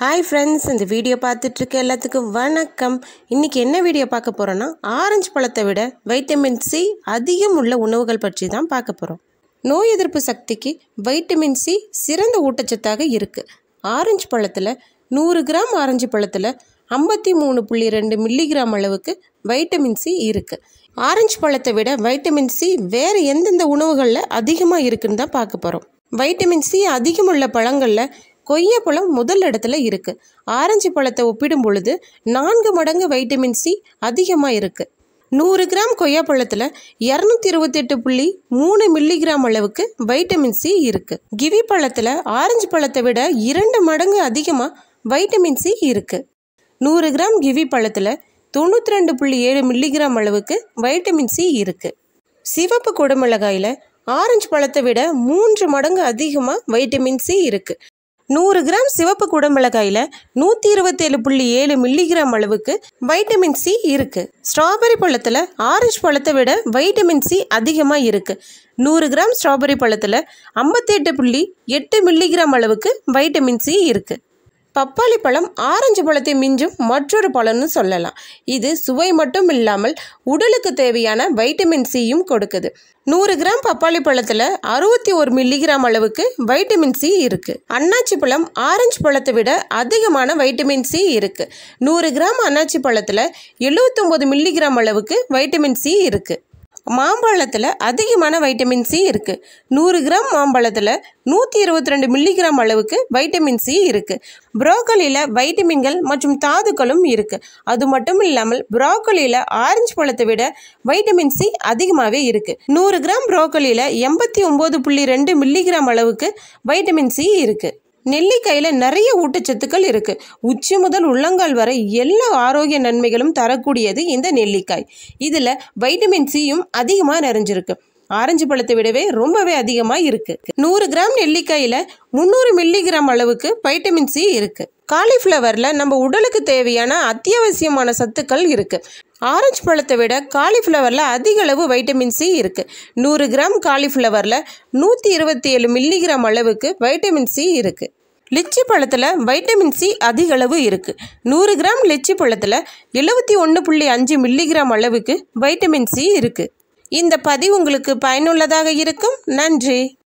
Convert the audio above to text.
hi friends இந்த video பார்த்துட்டு இருக்க எல்லாத்துக்கும் வணக்கம் இன்னைக்கு என்ன வீடியோ பார்க்க போகிறோன்னா ஆரஞ்சு பழத்தை விட வைட்டமின் சி அதிகம் உள்ள உணவுகள் பற்றி தான் பார்க்க போகிறோம் நோய் எதிர்ப்பு சக்திக்கு வைட்டமின் சி சிறந்த ஊட்டச்சத்தாக இருக்குது ஆரஞ்சு பழத்தில் நூறு கிராம் ஆரஞ்சு பழத்தில் ஐம்பத்தி மூணு புள்ளி ரெண்டு மில்லிகிராம் அளவுக்கு வைட்டமின் சி இருக்குது ஆரஞ்சு பழத்தை விட வைட்டமின் சி வேறு எந்தெந்த உணவுகளில் அதிகமாக இருக்குன்னு தான் பார்க்க போகிறோம் வைட்டமின் சி அதிகமுள்ள பழங்களில் கொய்யாப்பழம் முதல் இடத்துல இருக்குது ஆரஞ்சு பழத்தை ஒப்பிடும் பொழுது நான்கு மடங்கு வைட்டமின் சி அதிகமாக இருக்குது நூறு கிராம் கொய்யாப்பழத்தில் இரநூத்தி இருபத்தெட்டு புள்ளி மூணு மில்லிகிராம் அளவுக்கு வைட்டமின் சி இருக்குது கிவி பழத்தில் ஆரஞ்சு பழத்தை விட இரண்டு மடங்கு அதிகமாக வைட்டமின் சி இருக்குது நூறு கிராம் கிவி பழத்தில் தொண்ணூற்றி ரெண்டு புள்ளி ஏழு மில்லிகிராம் அளவுக்கு வைட்டமின் சி இருக்குது சிவப்பு குடமிளகாயில் ஆரஞ்சு பழத்தை விட மூன்று மடங்கு அதிகமாக வைட்டமின் சி இருக்குது நூறு கிராம் சிவப்பு குடமிளகாயில் நூற்றி இருபத்தேழு புள்ளி ஏழு மில்லிகிராம் அளவுக்கு வைட்டமின் சி இருக்குது ஸ்ட்ராபெரி பழத்தில் ஆரஞ்சு பழத்தை விட வைட்டமின் சி அதிகமாக இருக்குது நூறு கிராம் ஸ்ட்ராபெரி பழத்தில் ஐம்பத்தெட்டு புள்ளி எட்டு மில்லிகிராம் அளவுக்கு வைட்டமின் சி இருக்குது பப்பாளி பழம் ஆரஞ்சு பழத்தை மிஞ்சும் மற்றொரு பழம்னு சொல்லலாம் இது சுவை மட்டும் இல்லாமல் உடலுக்கு தேவையான வைட்டமின் சியும் கொடுக்குது நூறு கிராம் பப்பாளி பழத்தில் அறுபத்தி ஒரு மில்லிகிராம் அளவுக்கு வைட்டமின் சி இருக்குது அன்னாச்சி பழம் ஆரஞ்சு பழத்தை விட அதிகமான வைட்டமின் சி இருக்குது நூறு கிராம் அன்னாச்சி பழத்தில் எழுபத்தொம்போது மில்லிகிராம் அளவுக்கு வைட்டமின் சி இருக்குது மாம்பழத்தில் அதிகமான வைட்டமின் சி இருக்குது நூறு கிராம் மாம்பழத்தில் நூற்றி இருபத்தி ரெண்டு மில்லிகிராம் அளவுக்கு வைட்டமின் சி இருக்குது புரோக்கலியில் வைட்டமின்கள் மற்றும் தாதுக்களும் இருக்குது அது மட்டும் இல்லாமல் புரோக்கலியில் ஆரஞ்சு பழத்தை விட வைட்டமின் சி அதிகமாகவே இருக்குது நூறு கிராம் புரோக்கலியில் எண்பத்தி ஒம்பது புள்ளி ரெண்டு மில்லிகிராம் அளவுக்கு வைட்டமின் சி இருக்குது நெல்லிக்காயில் நிறைய ஊட்டச்சத்துக்கள் இருக்குது உச்சி முதல் உள்ளங்கால் வரை எல்லா ஆரோக்கிய நன்மைகளும் தரக்கூடியது இந்த நெல்லிக்காய் இதில் வைட்டமின் சியும் அதிகமாக நிறைஞ்சிருக்கு ஆரஞ்சு பழத்தை விடவே ரொம்பவே அதிகமாக இருக்குது நூறு கிராம் நெல்லிக்காயில் முந்நூறு மில்லிகிராம் அளவுக்கு வைட்டமின் சி இருக்குது காலிஃப்ளவரில் நம்ம உடலுக்கு தேவையான அத்தியாவசியமான சத்துக்கள் இருக்குது ஆரஞ்சு பழத்தை விட காலிஃப்ளவரில் அதிக அளவு வைட்டமின் சி இருக்குது நூறு கிராம் காலிஃப்ளவரில் நூற்றி இருபத்தி ஏழு மில்லிகிராம் அளவுக்கு வைட்டமின் சி இருக்குது லிச்சி பழத்தில் வைட்டமின் சி அதிக அளவு இருக்குது நூறு கிராம் லிச்சி பழத்தில் எழுபத்தி ஒன்று புள்ளி அஞ்சு மில்லிகிராம் அளவுக்கு வைட்டமின் சி இருக்குது இந்த பதிவு உங்களுக்கு பயனுள்ளதாக இருக்கும் நன்றி